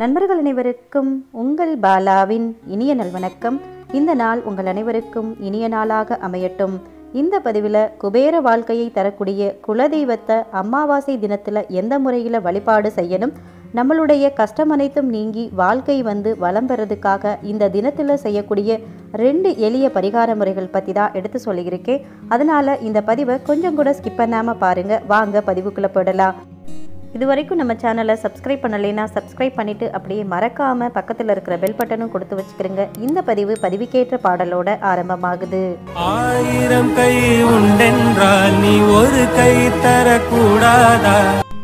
நண்பர்கள் அனைவருக்கும் உங்கள் பாலாவின் இனிய நல்வணக்கம் இந்த நாள் உங்கள் அனைவருக்கும் இனிய நாளாக அமையட்டும் இந்த பதிவில் குபேர வாழ்க்கையை தரக்கூடிய குலதெய்வத்தை அமாவாசை தினத்தில் எந்த முறையில் வழிபாடு செய்யணும் நம்மளுடைய கஷ்டம் அனைத்தும் நீங்கி வாழ்க்கை வந்து வளம் பெறதுக்காக இந்த தினத்தில் செய்யக்கூடிய ரெண்டு எளிய பரிகார முறைகள் பற்றி தான் எடுத்து சொல்லியிருக்கேன் அதனால் இந்த பதிவை கொஞ்சம் கூட ஸ்கிப் பண்ணாமல் பாருங்கள் வாங்க பதிவுக்குள்ளே போயிடலாம் இது வரைக்கும் நம்ம சேனலை சப்ஸ்கிரைப் பண்ணலைன்னா சப்ஸ்கிரைப் பண்ணிவிட்டு அப்படியே மறக்காமல் பக்கத்தில் இருக்கிற பெல் பட்டனும் கொடுத்து வச்சுக்கிறங்க இந்த பதிவு பதிவுக்கேற்ற பாடலோட ஆரம்பமாகுது ஆயிரம் கை உண்டென்றால் நீ ஒரு கை தரக்கூடாதா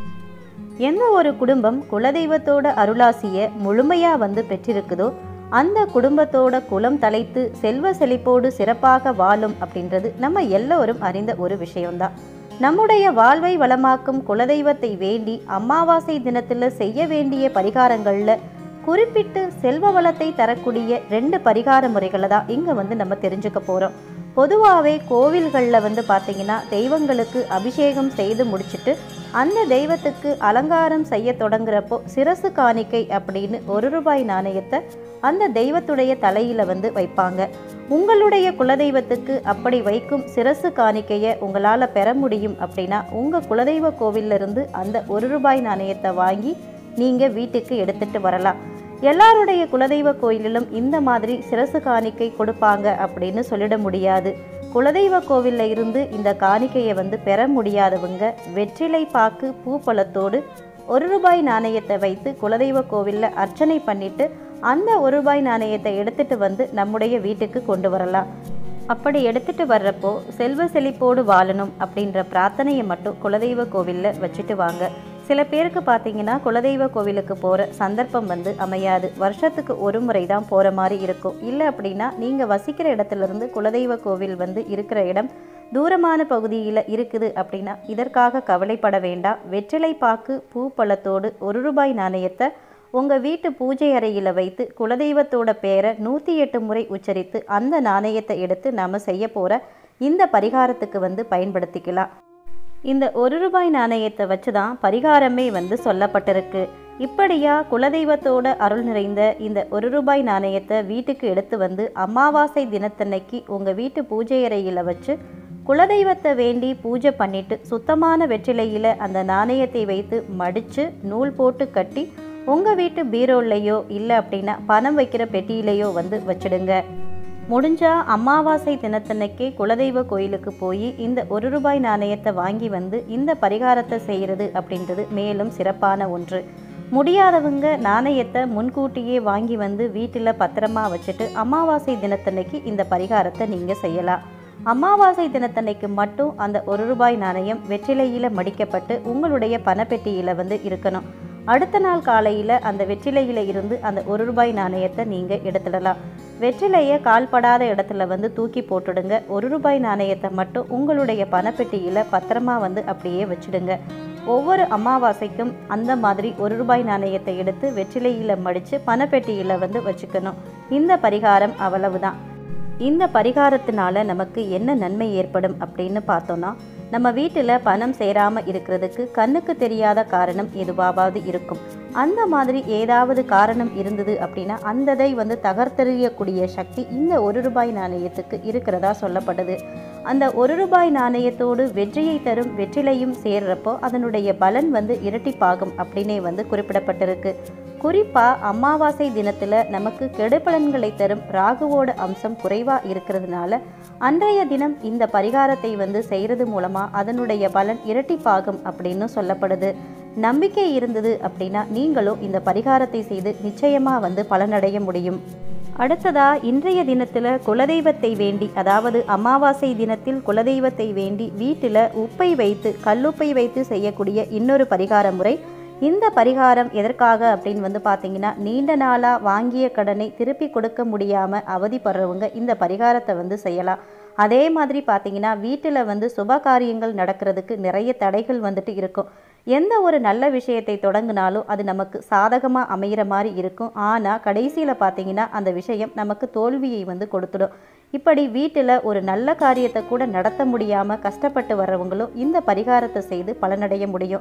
எந்த ஒரு குடும்பம் குலதெய்வத்தோட அருளாசியை முழுமையாக வந்து பெற்றிருக்குதோ அந்த குடும்பத்தோட குலம் தலைத்து செல்வ செழிப்போடு சிறப்பாக வாழும் அப்படின்றது நம்ம எல்லோரும் அறிந்த ஒரு விஷயம்தான் நம்முடைய வாழ்வை வளமாக்கும் குலதெய்வத்தை வேண்டி அமாவாசை தினத்தில் செய்ய வேண்டிய பரிகாரங்களில் குறிப்பிட்டு செல்வ வளத்தை தரக்கூடிய ரெண்டு பரிகார முறைகளை தான் இங்கே வந்து நம்ம தெரிஞ்சுக்க போகிறோம் பொதுவாகவே கோவில்களில் வந்து பார்த்தீங்கன்னா தெய்வங்களுக்கு அபிஷேகம் செய்து முடிச்சிட்டு அந்த தெய்வத்துக்கு அலங்காரம் செய்ய தொடங்குறப்போ சிரசு காணிக்கை அப்படின்னு ஒரு ரூபாய் நாணயத்தை அந்த தெய்வத்துடைய தலையில வந்து வைப்பாங்க உங்களுடைய குலதெய்வத்துக்கு அப்படி வைக்கும் சிரசு காணிக்கையை உங்களால் பெற முடியும் அப்படின்னா உங்கள் குலதெய்வ கோவில்ல இருந்து அந்த ஒரு ரூபாய் நாணயத்தை வாங்கி நீங்கள் வீட்டுக்கு எடுத்துட்டு வரலாம் எல்லாருடைய குலதெய்வ கோயிலிலும் இந்த மாதிரி சிரசு காணிக்கை கொடுப்பாங்க அப்படின்னு சொல்லிட முடியாது குலதெய்வ கோவில்ல இருந்து இந்த காணிக்கையை வந்து பெற முடியாதவங்க வெற்றிலை பாக்கு பூப்பழத்தோடு ஒரு ரூபாய் நாணயத்தை வைத்து குலதெய்வ கோவிலில் அர்ச்சனை பண்ணிட்டு அந்த ஒரு ரூபாய் நாணயத்தை எடுத்துட்டு வந்து நம்முடைய வீட்டுக்கு கொண்டு வரலாம் அப்படி எடுத்துட்டு வர்றப்போ செல்வ செழிப்போடு வாழணும் அப்படின்ற பிரார்த்தனையை மட்டும் குலதெய்வ கோவிலில் வச்சுட்டு வாங்க சில பேருக்கு பார்த்தீங்கன்னா குலதெய்வ கோவிலுக்கு போகிற சந்தர்ப்பம் வந்து அமையாது வருஷத்துக்கு ஒரு முறை தான் போகிற மாதிரி இருக்கும் இல்லை அப்படின்னா நீங்கள் வசிக்கிற இடத்துல இருந்து குலதெய்வ கோவில் வந்து இருக்கிற இடம் தூரமான பகுதியில் இருக்குது அப்படின்னா இதற்காக கவலைப்பட வேண்டாம் வெற்றிலை பாக்கு பூ பழத்தோடு ஒரு ரூபாய் நாணயத்தை உங்கள் வீட்டு பூஜை அறையில் வைத்து குலதெய்வத்தோட பேரை நூற்றி எட்டு முறை உச்சரித்து அந்த நாணயத்தை எடுத்து நாம் செய்ய போகிற இந்த பரிகாரத்துக்கு வந்து பயன்படுத்திக்கலாம் இந்த ஒரு ரூபாய் நாணயத்தை வச்சு தான் பரிகாரமே வந்து சொல்லப்பட்டிருக்கு இப்படியா குலதெய்வத்தோட அருள் நிறைந்த இந்த ஒரு ரூபாய் நாணயத்தை வீட்டுக்கு எடுத்து வந்து அமாவாசை தினத்தன்னைக்கு உங்கள் வீட்டு பூஜை அறையில் வச்சு குலதெய்வத்தை வேண்டி பூஜை பண்ணிட்டு சுத்தமான வெற்றிலையில் அந்த நாணயத்தை வைத்து மடித்து நூல் போட்டு கட்டி உங்கள் வீட்டு பீரோல்லையோ இல்லை அப்படின்னா பணம் வைக்கிற பெட்டியிலையோ வந்து வச்சிடுங்க முடிஞ்சா அமாவாசை தினத்தன்னைக்கே குலதெய்வ கோயிலுக்கு போய் இந்த ஒரு ரூபாய் நாணயத்தை வாங்கி வந்து இந்த பரிகாரத்தை செய்கிறது அப்படின்றது மேலும் சிறப்பான ஒன்று முடியாதவங்க நாணயத்தை முன்கூட்டியே வாங்கி வந்து வீட்டில் பத்திரமா வச்சுட்டு அமாவாசை தினத்தன்னைக்கு இந்த பரிகாரத்தை நீங்கள் செய்யலாம் அமாவாசை தினத்தன்னைக்கு மட்டும் அந்த ஒரு ரூபாய் நாணயம் வெற்றிலையில் மடிக்கப்பட்டு உங்களுடைய பணப்பெட்டியில் வந்து இருக்கணும் அடுத்த நாள் காலையில் அந்த வெற்றிலையில் இருந்து அந்த ஒரு ரூபாய் நாணயத்தை நீங்கள் எடுத்துடலாம் வெற்றிலையை கால்படாத இடத்துல வந்து தூக்கி போட்டுடுங்க ஒரு ரூபாய் நாணயத்தை மட்டும் உங்களுடைய பணப்பெட்டியில் பத்திரமா வந்து அப்படியே வச்சுடுங்க ஒவ்வொரு அமாவாசைக்கும் அந்த மாதிரி ஒரு ரூபாய் நாணயத்தை எடுத்து வெற்றிலையில் மடித்து பணப்பெட்டியில் வந்து வச்சுக்கணும் இந்த பரிகாரம் அவ்வளவுதான் இந்த பரிகாரத்தினால நமக்கு என்ன நன்மை ஏற்படும் அப்படின்னு பார்த்தோன்னா நம்ம வீட்டில் பணம் சேராமல் இருக்கிறதுக்கு கண்ணுக்கு தெரியாத காரணம் எதுவாவது இருக்கும் அந்த மாதிரி ஏதாவது காரணம் இருந்தது அப்படின்னா அந்ததை வந்து தகர்த்தெறியக்கூடிய சக்தி இந்த ஒரு ரூபாய் நாணயத்துக்கு இருக்கிறதா சொல்லப்படுது அந்த ஒரு ரூபாய் நாணயத்தோடு வெற்றியை தரும் வெற்றிலையும் சேர்றப்போ அதனுடைய பலன் வந்து இரட்டிப்பாகும் அப்படின்னே வந்து குறிப்பிடப்பட்டிருக்கு குறிப்பாக அமாவாசை தினத்தில் நமக்கு கெடுபலன்களை தரும் ராகுவோட அம்சம் குறைவாக இருக்கிறதுனால அன்றைய தினம் இந்த பரிகாரத்தை வந்து செய்கிறது மூலமாக அதனுடைய பலன் இரட்டிப்பாகும் அப்படின்னு சொல்லப்படுது நம்பிக்கை இருந்தது அப்படின்னா நீங்களும் இந்த பரிகாரத்தை செய்து நிச்சயமாக வந்து பலனடைய முடியும் அடுத்ததா இன்றைய தினத்தில் குலதெய்வத்தை வேண்டி அதாவது அமாவாசை தினத்தில் குலதெய்வத்தை வேண்டி வீட்டில் உப்பை வைத்து கல்லுப்பை வைத்து செய்யக்கூடிய இன்னொரு பரிகார முறை இந்த பரிகாரம் எதற்காக அப்படின்னு வந்து பார்த்தீங்கன்னா நீண்ட நாளாக வாங்கிய கடனை திருப்பி கொடுக்க முடியாமல் அவதிப்படுறவங்க இந்த பரிகாரத்தை வந்து செய்யலாம் அதே மாதிரி பார்த்தீங்கன்னா வீட்டில் வந்து சுப காரியங்கள் நடக்கிறதுக்கு நிறைய தடைகள் வந்துட்டு இருக்கும் எந்த ஒரு நல்ல விஷயத்தை தொடங்கினாலும் அது நமக்கு சாதகமாக அமையிற மாதிரி இருக்கும் ஆனால் கடைசியில் பார்த்தீங்கன்னா அந்த விஷயம் நமக்கு தோல்வியை வந்து கொடுத்துடும் இப்படி வீட்டில் ஒரு நல்ல காரியத்தை கூட நடத்த முடியாமல் கஷ்டப்பட்டு வர்றவங்களும் இந்த பரிகாரத்தை செய்து பலனடைய முடியும்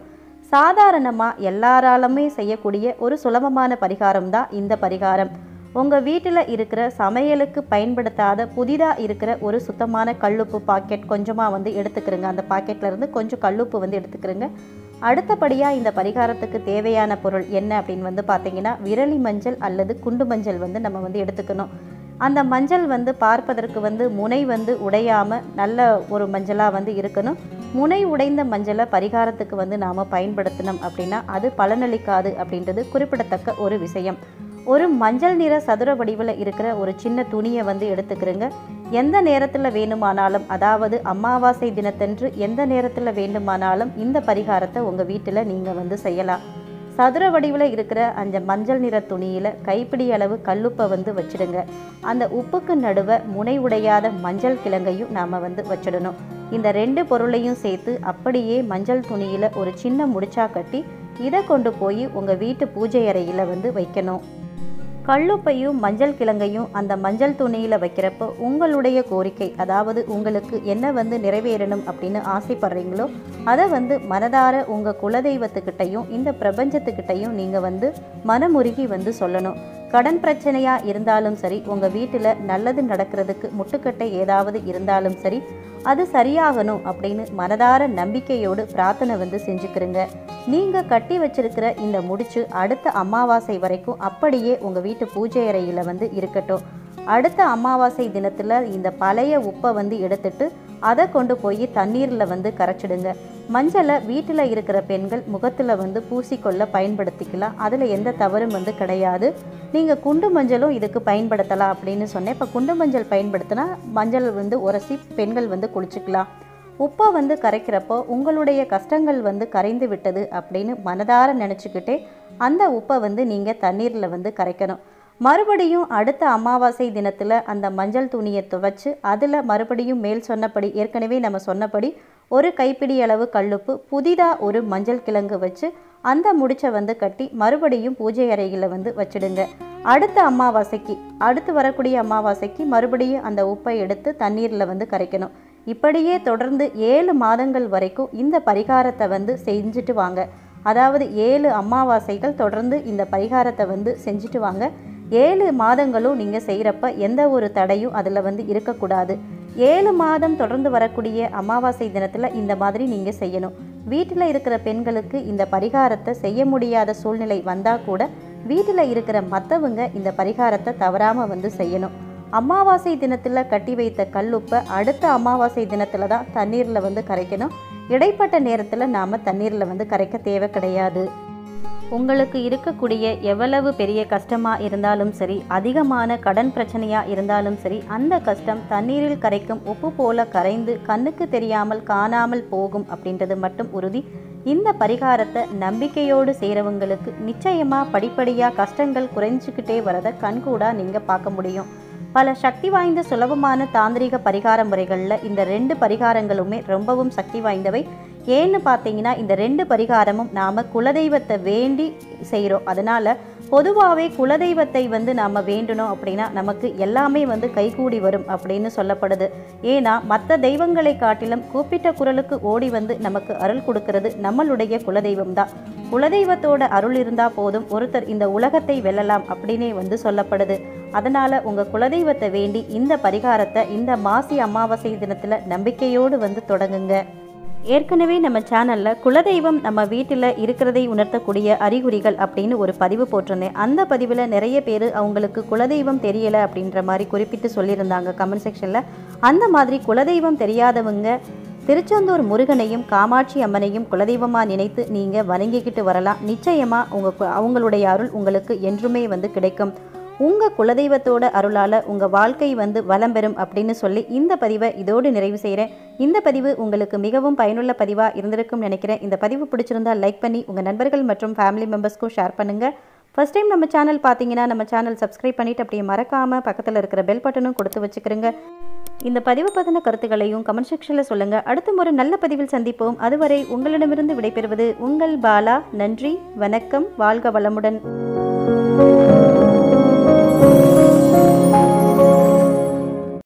சாதாரணமாக எல்லாராலுமே செய்யக்கூடிய ஒரு சுலபமான பரிகாரம் தான் இந்த பரிகாரம் உங்கள் வீட்டில் இருக்கிற சமையலுக்கு பயன்படுத்தாத புதிதாக இருக்கிற ஒரு சுத்தமான கல்லுப்பு பாக்கெட் கொஞ்சமாக வந்து எடுத்துக்கிறங்க அந்த பாக்கெட்ல இருந்து கொஞ்சம் கல்லுப்பு வந்து எடுத்துக்கிறங்க அடுத்தபடியாக இந்த பரிகாரத்துக்கு தேவையான பொருள் என்ன அப்படின்னு வந்து பார்த்தீங்கன்னா விரலி மஞ்சள் அல்லது குண்டு மஞ்சள் வந்து நம்ம வந்து எடுத்துக்கணும் அந்த மஞ்சள் வந்து பார்ப்பதற்கு வந்து முனை வந்து உடையாமல் நல்ல ஒரு மஞ்சளாக வந்து இருக்கணும் முனை உடைந்த மஞ்சளை பரிகாரத்துக்கு வந்து நாம் பயன்படுத்தினோம் அப்படின்னா அது பலனளிக்காது அப்படின்றது குறிப்பிடத்தக்க ஒரு விஷயம் ஒரு மஞ்சள் நிற சதுர வடிவில் இருக்கிற ஒரு சின்ன துணியை வந்து எடுத்துக்கிறங்க எந்த நேரத்தில் வேணுமானாலும் அதாவது அமாவாசை தினத்தன்று எந்த நேரத்தில் வேண்டுமானாலும் இந்த பரிகாரத்தை உங்கள் வீட்டில் நீங்கள் வந்து செய்யலாம் சதுர வடிவில் இருக்கிற அந்த மஞ்சள் நிற துணியில் கைப்பிடி அளவு கல்லுப்பை வந்து வச்சிடுங்க அந்த உப்புக்கு நடுவே முனை உடையாத மஞ்சள் கிழங்கையும் நாம் வந்து வச்சிடணும் இந்த ரெண்டு பொருளையும் சேர்த்து அப்படியே மஞ்சள் துணியில் ஒரு சின்ன முடிச்சா கட்டி இதை கொண்டு போய் உங்கள் வீட்டு பூஜை அறையில் வந்து வைக்கணும் கல்லுப்பையும் மஞ்சள் கிழங்கையும் அந்த மஞ்சள் துணியில் வைக்கிறப்போ உங்களுடைய கோரிக்கை அதாவது உங்களுக்கு என்ன வந்து நிறைவேறணும் அப்படின்னு ஆசைப்படுறீங்களோ அதை வந்து மனதார உங்கள் குலதெய்வத்துக்கிட்டையும் இந்த பிரபஞ்சத்துக்கிட்டையும் நீங்கள் வந்து மனமுருகி வந்து சொல்லணும் கடன் பிரச்சனையாக இருந்தாலும் சரி உங்கள் வீட்டில் நல்லது நடக்கிறதுக்கு முட்டுக்கட்டை ஏதாவது இருந்தாலும் சரி அது சரியாகணும் அப்படின்னு மனதார நம்பிக்கையோடு பிரார்த்தனை வந்து செஞ்சுக்கிறங்க நீங்கள் கட்டி வச்சிருக்கிற இந்த முடிச்சு அடுத்த அமாவாசை வரைக்கும் அப்படியே உங்கள் வீட்டு பூஜை அறையில் வந்து இருக்கட்டும் அடுத்த அமாவாசை தினத்தில் இந்த பழைய உப்பை வந்து எடுத்துட்டு அதை கொண்டு போய் தண்ணீரில் வந்து கரைச்சிடுங்க மஞ்சளை வீட்டில் இருக்கிற பெண்கள் முகத்தில் வந்து பூசிக்கொள்ள பயன்படுத்திக்கலாம் அதில் எந்த தவறும் வந்து கிடையாது நீங்கள் குண்டு மஞ்சளும் இதுக்கு பயன்படுத்தலாம் அப்படின்னு சொன்னேன் இப்போ குண்டு மஞ்சள் பயன்படுத்தினா மஞ்சள் வந்து உரசி பெண்கள் வந்து குளிச்சுக்கலாம் உப்பை வந்து கரைக்கிறப்போ உங்களுடைய கஷ்டங்கள் வந்து கரைந்து விட்டது அப்படின்னு மனதார நினச்சிக்கிட்டே அந்த உப்பை வந்து நீங்கள் தண்ணீரில் வந்து கரைக்கணும் மறுபடியும் அடுத்த அமாவாசை தினத்தில் அந்த மஞ்சள் துணியை துவைச்சு அதில் மறுபடியும் மேல் சொன்னபடி ஏற்கனவே நம்ம சொன்னபடி ஒரு கைப்பிடி அளவு கல்லுப்பு புதிதாக ஒரு மஞ்சள் கிழங்கு வச்சு அந்த முடிச்சை வந்து கட்டி மறுபடியும் பூஜை அறையில் வந்து வச்சிடுங்க அடுத்த அமாவாசைக்கு அடுத்து வரக்கூடிய அமாவாசைக்கு மறுபடியும் அந்த உப்பை எடுத்து தண்ணீரில் வந்து கரைக்கணும் இப்படியே தொடர்ந்து ஏழு மாதங்கள் வரைக்கும் இந்த பரிகாரத்தை வந்து செஞ்சுட்டு வாங்க அதாவது ஏழு அமாவாசைகள் தொடர்ந்து இந்த பரிகாரத்தை வந்து செஞ்சுட்டு வாங்க ஏழு மாதங்களும் நீங்கள் செய்கிறப்ப எந்த ஒரு தடையும் அதில் வந்து இருக்கக்கூடாது ஏழு மாதம் தொடர்ந்து வரக்கூடிய அமாவாசை தினத்தில் இந்த மாதிரி நீங்கள் செய்யணும் வீட்டில் இருக்கிற பெண்களுக்கு இந்த பரிகாரத்தை செய்ய முடியாத சூழ்நிலை வந்தால் கூட வீட்டில் இருக்கிற மற்றவங்க இந்த பரிகாரத்தை தவறாமல் வந்து செய்யணும் அமாவாசை தினத்தில் கட்டி வைத்த கல்லுப்பை அடுத்த அமாவாசை தினத்தில் தான் தண்ணீரில் வந்து கரைக்கணும் இடைப்பட்ட நேரத்தில் நாம் தண்ணீரில் வந்து கரைக்க தேவை கிடையாது உங்களுக்கு இருக்கக்கூடிய எவ்வளவு பெரிய கஷ்டமாக இருந்தாலும் சரி அதிகமான கடன் பிரச்சனையாக இருந்தாலும் சரி அந்த கஷ்டம் தண்ணீரில் கரைக்கும் உப்பு போல கரைந்து கண்ணுக்கு தெரியாமல் காணாமல் போகும் அப்படின்றது மட்டும் உறுதி இந்த பரிகாரத்தை நம்பிக்கையோடு செய்கிறவங்களுக்கு நிச்சயமாக படிப்படியாக கஷ்டங்கள் குறைஞ்சிக்கிட்டே வரதை கண்கூடாக நீங்கள் பார்க்க முடியும் பல சக்தி வாய்ந்த சுலபமான தாந்திரிக பரிகார முறைகளில் இந்த ரெண்டு பரிகாரங்களுமே ரொம்பவும் சக்தி வாய்ந்தவை ஏன்னு பார்த்தீங்கன்னா இந்த ரெண்டு பரிகாரமும் நாம் குலதெய்வத்தை வேண்டி செய்கிறோம் அதனால் பொதுவாகவே குலதெய்வத்தை வந்து நாம் வேண்டணும் அப்படின்னா நமக்கு எல்லாமே வந்து கைகூடி வரும் அப்படின்னு சொல்லப்படுது ஏன்னா மற்ற தெய்வங்களை காட்டிலும் கூப்பிட்ட குரலுக்கு ஓடி வந்து நமக்கு அருள் கொடுக்கறது நம்மளுடைய குலதெய்வம் தான் குலதெய்வத்தோட அருள் இருந்தால் போதும் ஒருத்தர் இந்த உலகத்தை வெல்லலாம் அப்படின்னே வந்து சொல்லப்படுது அதனால் உங்கள் குலதெய்வத்தை வேண்டி இந்த பரிகாரத்தை இந்த மாசி அமாவாசை தினத்தில் நம்பிக்கையோடு வந்து தொடங்குங்க ஏற்கனவே நம்ம சேனலில் குலதெய்வம் நம்ம வீட்டில் இருக்கிறதை உணர்த்தக்கூடிய அறிகுறிகள் அப்படின்னு ஒரு பதிவு போட்டிருந்தேன் அந்த பதிவில் நிறைய பேர் அவங்களுக்கு குலதெய்வம் தெரியலை அப்படின்ற மாதிரி குறிப்பிட்டு சொல்லியிருந்தாங்க கமெண்ட் செக்ஷனில் அந்த மாதிரி குலதெய்வம் தெரியாதவங்க திருச்செந்தூர் முருகனையும் காமாட்சி அம்மனையும் குலதெய்வமாக நினைத்து நீங்கள் வணங்கிக்கிட்டு வரலாம் நிச்சயமாக உங்கள் அவங்களுடைய அருள் உங்களுக்கு என்றுமே வந்து கிடைக்கும் உங்கள் குலதெய்வத்தோட அருளால் உங்கள் வாழ்க்கை வந்து வளம் பெறும் அப்படின்னு சொல்லி இந்த பதிவை இதோடு நிறைவு செய்கிறேன் இந்த பதிவு உங்களுக்கு மிகவும் பயனுள்ள பதிவாக இருந்திருக்கும் நினைக்கிறேன் இந்த பதிவு பிடிச்சிருந்தா லைக் பண்ணி உங்கள் நண்பர்கள் மற்றும் ஃபேமிலி மெம்பர்ஸ்க்கும் ஷேர் பண்ணுங்கள் ஃபர்ஸ்ட் டைம் நம்ம சேனல் பார்த்தீங்கன்னா நம்ம சேனல் சப்ஸ்கிரைப் பண்ணிட்டு அப்படியே மறக்காமல் பக்கத்தில் இருக்கிற பெல் பட்டனும் கொடுத்து வச்சுக்கிறோங்க இந்த பதிவு பற்றின கருத்துக்களையும் கமெண்ட் செக்ஷனில் சொல்லுங்கள் அடுத்த ஒரு நல்ல பதிவில் சந்திப்போம் அதுவரை உங்களிடமிருந்து விடைபெறுவது உங்கள் பாலா நன்றி வணக்கம் வாழ்க வளமுடன்